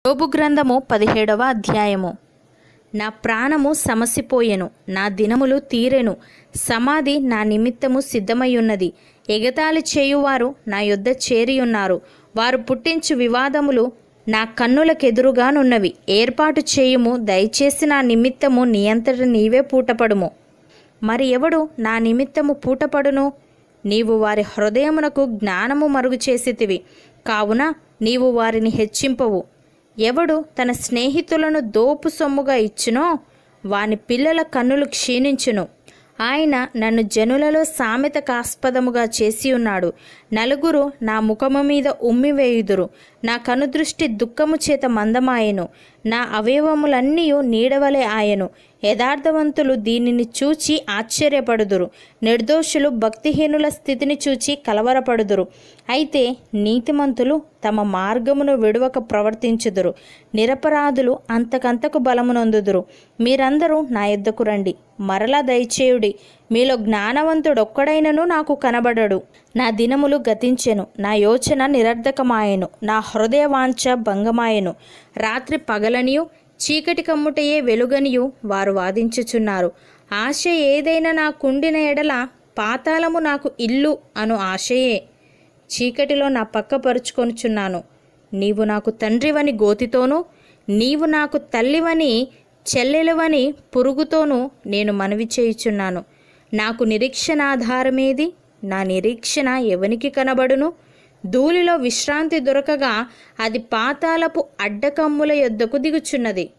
యోబు గ్రంథము పదిహేడవ అధ్యాయము నా ప్రాణము సమసిపోయెను నా దినములు తీరెను సమాధి నా నిమిత్తము సిద్ధమయ్యున్నది ఎగతాళి చేయువారు నా యొద్ద చేరియున్నారు వారు పుట్టించు వివాదములు నా కన్నులకెదురుగానున్నవి ఏర్పాటు చేయుము దయచేసి నా నిమిత్తము నీ అంతట నీవే పూటపడుము మరి ఎవడు నా నిమిత్తము పూటపడును నీవు వారి హృదయమునకు జ్ఞానము మరుగు చేసితివి కావున నీవు వారిని హెచ్చింపవు ఎవడు తన స్నేహితులను దోపు సొమ్ముగా ఇచ్చునో వాని పిల్లల కన్నులు క్షీణించును ఆయన నన్ను జనులలో సామెతకాస్పదముగా చేసి ఉన్నాడు నలుగురు నా ముఖము మీద ఉమ్మివేయుదురు నా కనుదృష్టి దుఃఖము చేత మందమాయెను నా అవయవములన్నీ నీడవలే ఆయను యథార్థవంతులు దీనిని చూచి ఆశ్చర్యపడుదురు నిర్దోషులు భక్తిహీనుల స్థితిని చూచి కలవరపడుదురు అయితే నీతిమంతులు తమ మార్గమును విడువక ప్రవర్తించుదురు నిరపరాధులు అంతకంతకు బలమునొందుదురు మీరందరూ నా యొద్దకు రండి మరలా దయచేయుడి మీలో జ్ఞానవంతుడొక్కడైనను నాకు కనబడడు నా దినములు గతించెను నా యోచన నిరర్ధకమాయెను నా హృదయ వాంఛ భంగమాయెను రాత్రి పగలనియు చీకటి కమ్ముటయే వెలుగనియు వారు వాదించుచున్నారు ఆశ ఏదైనా నా కుండిన ఎడల పాతాళము నాకు ఇల్లు అను ఆశయే చీకటిలో నా పక్క పరుచుకొనుచున్నాను నీవు నాకు తండ్రివని గోతితోనూ నీవు నాకు తల్లివని చెల్లెలవని పురుగుతోనూ నేను మనవి చేయుచున్నాను నాకు నిరీక్షణాధారమేది నా నిరీక్షణ ఎవనికి కనబడును ధూళిలో విశ్రాంతి దొరకగా అది పాతాలపు అడ్డకమ్ముల యొద్దకు దిగుచున్నది